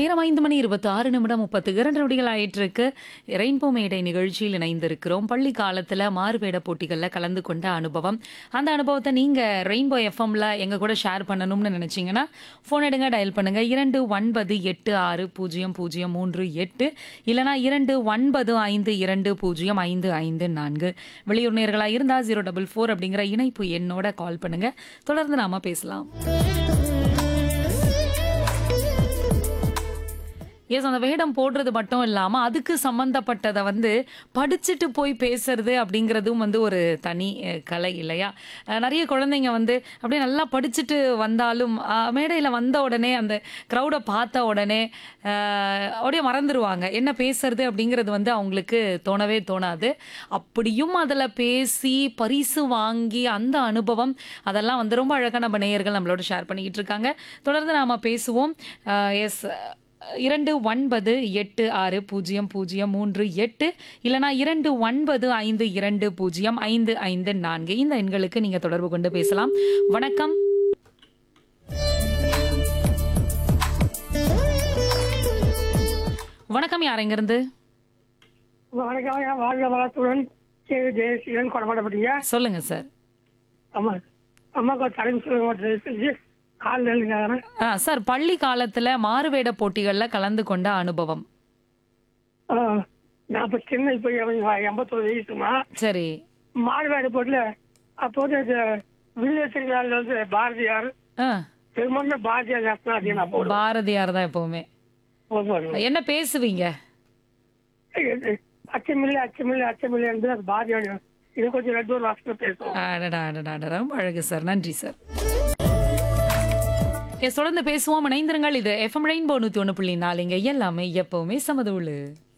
நேரம் ஐந்து மணி இருபத்தி ஆறு நிமிடம் முப்பத்து இரண்டு நொடிகள் ஆயிட்டிருக்கு ரெயின்போ மேடை நிகழ்ச்சியில் இணைந்திருக்கிறோம் பள்ளி காலத்தில் மாறுவேட போட்டிகளில் கலந்து கொண்ட அனுபவம் அந்த அனுபவத்தை நீங்கள் ரெயின்போ எஃப்எம்ல எங்கள் கூட ஷேர் பண்ணணும்னு நினச்சிங்கன்னா ஃபோன் எடுங்க டயல் பண்ணுங்க இரண்டு ஒன்பது எட்டு ஆறு பூஜ்ஜியம் பூஜ்ஜியம் மூன்று எட்டு இல்லைனா இரண்டு ஒன்பது ஐந்து இரண்டு பூஜ்ஜியம் ஐந்து ஐந்து நான்கு வெளியூர் நேர்களாக இருந்தால் ஜீரோ டபுள் ஃபோர் அப்படிங்கிற இணைப்பு எண்ணோட கால் பண்ணுங்க தொடர்ந்து நாம பேசலாம் எஸ் அந்த வேடம் போடுறது மட்டும் இல்லாம அதுக்கு சம்பந்தப்பட்டதை வந்து படிச்சுட்டு போய் பேசுறது அப்படிங்கிறதும் வந்து ஒரு தனி அஹ், கலை இல்லையா அஹ், நிறைய குழந்தைங்க வந்து அப்படியே நல்லா படிச்சுட்டு வந்தாலும் அஹ், மேடையில வந்த உடனே அந்த க்ரௌடை பார்த்த உடனே அஹ், அப்படியே மறந்துடுவாங்க என்ன பேசுறது அப்படிங்கிறது வந்து அவங்களுக்கு தோணவே தோணாது அப்படியும் அதில் பேசி பரிசு வாங்கி அந்த அனுபவம் அதெல்லாம் வந்து ரொம்ப அழகாக நம்ம நேயர்கள் நம்மளோட ஷேர் பண்ணிக்கிட்டு இருக்காங்க தொடர்ந்து நாம பேசுவோம் எஸ் இரண்டு ஒன்பது எட்டு ஆறு பூஜ்ஜியம் பூஜ்ஜியம் மூன்று எட்டு இல்லைனா இரண்டு ஒன்பது ஐந்து இரண்டு பூஜ்ஜியம் ஐந்து ஐந்து நான்கு இந்த எண்களுக்கு நீங்க தொடர்பு கொண்டு பேசலாம் வணக்கம் வணக்கம் யார் எங்கிருந்து வணக்கம் ஐயா. வாழ்க வளத்துடன் கேவி ஜெயசீலன் கொடமாட்டப்பட்டீங்க சொல்லுங்க சார் ஆமா அம்மாக்கு ஒரு தலைமை சொல்லுங்க செஞ்சு கால் நெல்லுங்க ஆ சார் பள்ளி காலத்துல மாறுவேட போட்டிகள்ல கலந்து கொண்ட அனுபவம் நான் இப்போ சின்ன இப்போ எண்பத்தொரு வயசுமா சரி மாடுவேடு போட்டுல அப்போது இந்த வில்லிய திருவிழாவில் வந்து பாரதியார் ஆ பெரும்பான்மை பாரதியார் நேசனா அதிகம் நான் போடுவேன் பாரதியார் தான் எப்பவுமே போடுவேன். என்ன பேசுவீங்க இது அச்சமில்லை அச்சமில்லை அச்சமில்லை என்று அது பாரதியார் இது கொஞ்சம் ரெண்டு ஒரு வருஷத்துல பேசுவோம் அடடா அடடா அடடா ரொம்ப அழகு சார் நன்றி சார் எஸ் தொடர்ந்து பேசுவோம் இணைந்திருங்கள் இது எஃப்எம் ரெயின்போ நூத்தி ஒன்று புள்ளி நாலுங்க எல்லாமே எப்பவுமே சமதூளு